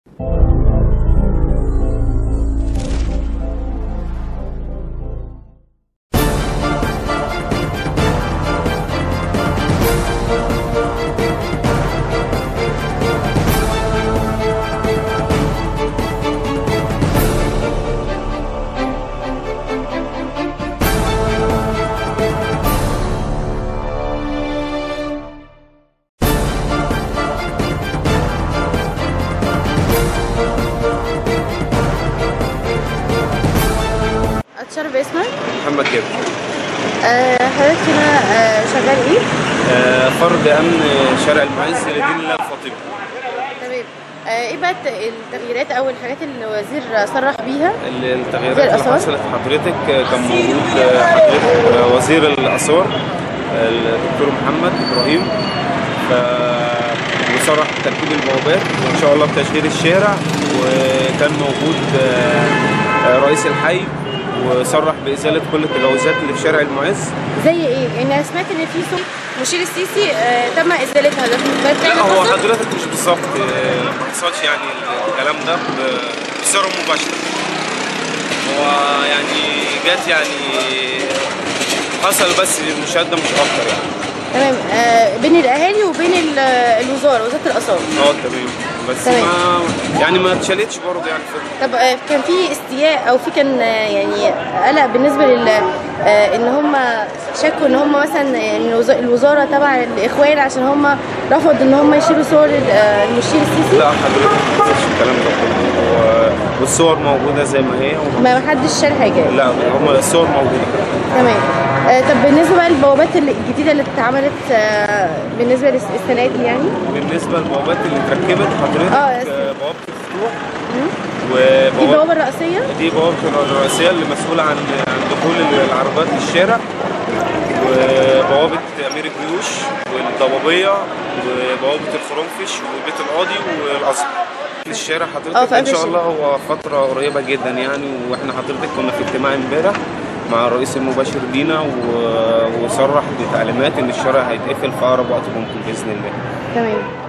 اتشرف باسمك محمد جابر آه، حضرتك هنا آه، شغال ايه؟ آه، فرد امن شارع المعز لدين الله الفاطمي تمام آه، ايه بقى الت- التغييرات او الحاجات اللي الوزير صرح بيها ال- وزير التغييرات اللي الآثار؟ حصلت حضرتك آه، كان موجود آه، حضرتك آه، وزير الاثار آه، الدكتور محمد ابراهيم ف وصرح بتركيب البوابات وان شاء الله بتشغيل الشارع وكان موجود آه، آه، رئيس الحي وصرح بازاله كل التجاوزات اللي في شارع المعز زي ايه؟ يعني انا سمعت ان في صوت مشير السيسي آه، تم ازالتها ده ده فعل لا هو حصل؟ حضرتك مش بالظبط آه، ما حصلش يعني الكلام ده ب- بصيغه مباشره هو يعني جت يعني حصل بس مشاهده مش اكتر يعني تمام آه، بين الاهالي وبين ال- الوزاره وزاره الاثار اه تمام بس تمام. ما يعني ما اتشالتش برضه يعني في طب آه، كان في استياء او في كان آه، يعني قلق بالنسبه لل آه، ان هم شكوا ان هم مثلا يعني الوز- الوزاره تبع الاخوان عشان هم رفضوا ان هم يشيلوا صور ال- آه، المشير السيسي لا حضرتك ما حصلش الكلام ده كله هو- والصور موجوده زي ما هي وما- ما حدش شال حاجه لا هم الصور موجوده تمام آه، طب بالنسبه بقى للبوابات اللي- الجديده اللي اتعملت آه، بالنسبه للس- السنه دي يعني بالنسبه للبوابات اللي اتركبت حضرتك آه، آه، يس. بوابه الفتوح دي وبوابه البوابه الرئيسيه دي بوابة الرئيسية اللي مسؤولة عن عن دخول العربيات للشارع وبوابة أمير الجيوش والضبابية وبوابة الخرنفش وبيت القاضي والأزهر الشارع آه، حضرتك في إن شاء قلب الله هو فترة قريبة جدا يعني وإحنا حضرتك كنا في اجتماع امبارح مع الرئيس المباشر لينا و- وصرح بتعليمات إن الشارع هيتقفل في أقرب وقت ممكن بإذن الله تمام